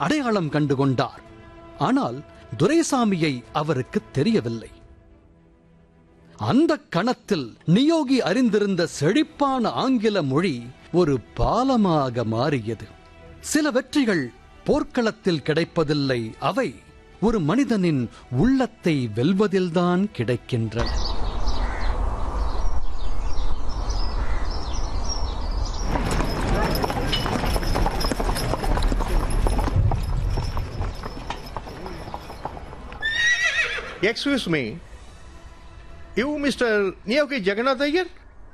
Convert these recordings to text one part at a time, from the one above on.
அடையாளம் கண்டு கொண்டார் ஆனால் துரைசாமியை அவருக்கு தெரியவில்லை அந்த கணத்தில் நியோகி அறிந்திருந்த செழிப்பான ஆங்கில மொழி ஒரு பாலமாக மாறியது சில வெற்றிகள் போர்க்களத்தில் கிடைப்பதில்லை அவை ஒரு மனிதனின் உள்ளத்தை வெல்வதில்தான் கிடைக்கின்றன Excuse me. You, Mr. Niyogi Jagannath Iyer?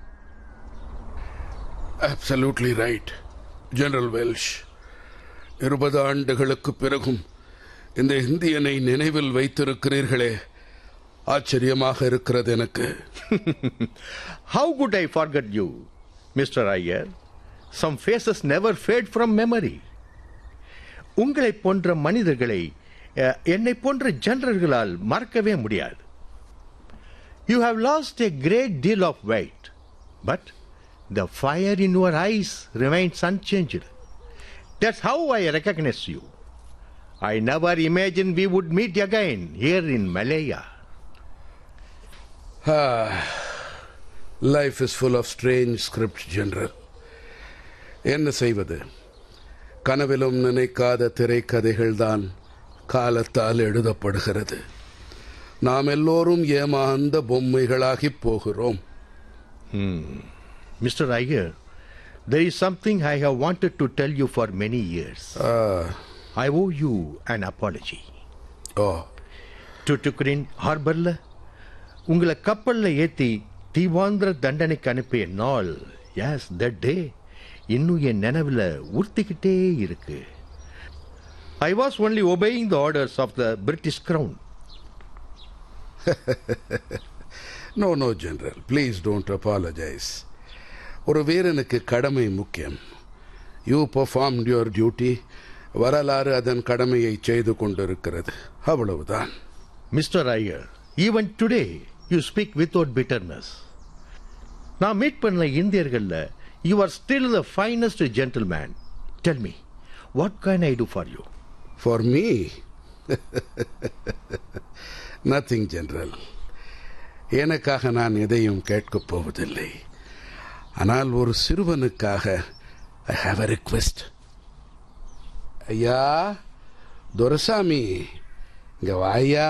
Absolutely right general Welsh இருபது ஆண்டுகளுக்கு பிறகும் இந்த இந்தியனை நினைவில் வைத்திருக்கிறீர்களே ஆச்சரியமாக இருக்கிறது எனக்கு How could I forget you, Mr. Iyer? Some faces never fade from memory. உங்களைப் போன்ற மனிதர்களை அஹ், என்னைப் போன்ற ஜெனரல்களால் மறக்கவே முடியாது you have lost a great deal of weight, but the fire in your eyes remains unchanged. That's how I recognize you. I never imagined we would meet again here in Malaya. Life is full of strange script general என்ன செய்வது கனவிலும் நினைக்காத திரைக்கதைகள் தான் காலத்தால் எழுதப்படுகிறது நாம் எல்லோரும் ஏமாந்த பொம்மைகளாகி போகிறோம் Mr. Iyer, there is something I have wanted to tell you for many years. I owe you an apology. ஓ டுட்டுக்குரின் ஹார்பர்ல உங்களை கப்பல்ல ஏத்தி தீவாந்திர தண்டனைக்கு அனுப்பிய நாள் எஸ் தட் டே இன்னும் என் நினைவுல உறுத்திக்கிட்டே இருக்கு I was only obeying the orders of the British crown no no general please don't apologise ஒரு வீரனுக்கு கடமை முக்கியம் யூ பெர்ஃபார்ம் யுவர் டியூட்டி வரலாறு அதன் கடமையை செய்து கொண்டிருக்கிறது அவ்வளவுதான் mister Iyer even today you speak without bitterness நான் மீட் பண்ண இந்தியர்கள்ல you are still the finest gentleman tell me what can I do for you for me nothing general எனக்காக நான் எதையும் கேட்கப் போவதில்லை ஆனால் ஒரு சிறுவனுக்காக ஐ ஹாவ் அ ரிக்வெஸ்ட் ஐயா துரசாமி இங்க வாயா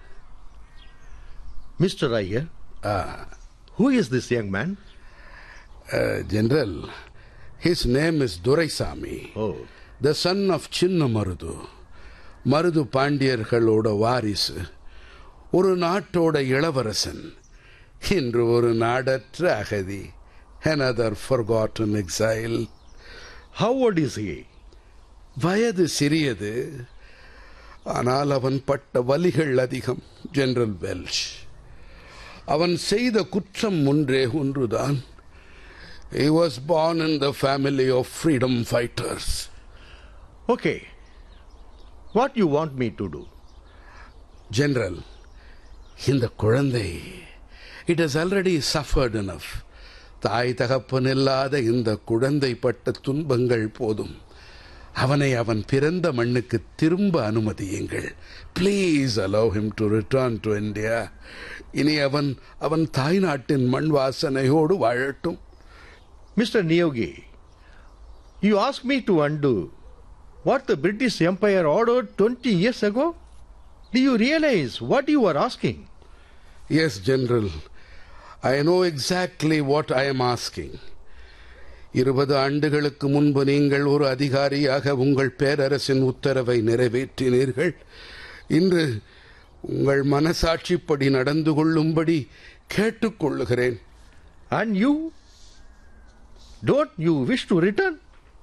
mister Iyer who is this young man general his name is Duraisamy oh the son of Chinna Marudhu Marudhu பாண்டியர்களோட வாரிசு ஒரு நாட்டோட இளவரசன் இன்று ஒரு நாடற்ற அகதி another forgotten exile how old is he வயது சிறியது ஆனால் அவன் பட்ட வலிகள் அதிகம் ஜெனரல் வெல்ஷ் அவன் செய்த குற்றம் ஒன்றே ஒன்றுதான் He was born in the family of freedom fighters. Okay what you want me to do general இந்த குழந்தை it has already suffered enough தாய் தகப்பன் இல்லாத இந்த குழந்தை பட்ட துன்பங்கள் போதும் அவனை அவன் பிறந்த மண்ணுக்கு திரும்ப அனுமதியுங்கள் please allow him to return to India இனி அவன் அவன் தாய்நாட்டின் மண் வாசனையோடு வாழட்டும் mister Niyogi you ask me to undo what the British Empire ordered 20 years ago? Do you realize what you are asking? Yes general I know exactly what I am asking இருபது ஆண்டுகளுக்கு முன்பு நீங்கள் ஒரு அதிகாரியாக உங்கள் பேரரசின் உத்தரவை நிறைவேற்றினீர்கள் இன்று உங்கள் மனசாட்சிப்படி நடந்து கொள்ளும்படி கேட்டுக்கொள்ளுகிறேன் And you? Don't you wish to return?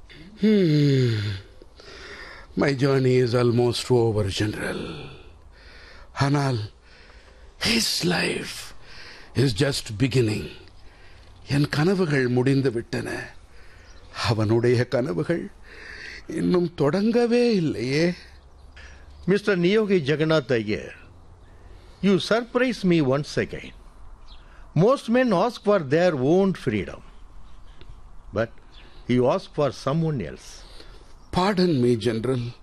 My journey is almost over general ஆனால் his life is just beginning என் கனவுகள் முடிந்து விட்டன அவனுடைய கனவுகள் இன்னும் தொடங்கவே இல்லையே Mr. Niyogi Jagannath Iyer, you surprise me once again. Most men ask for their own freedom, but you ask for someone else. Pardon me, General.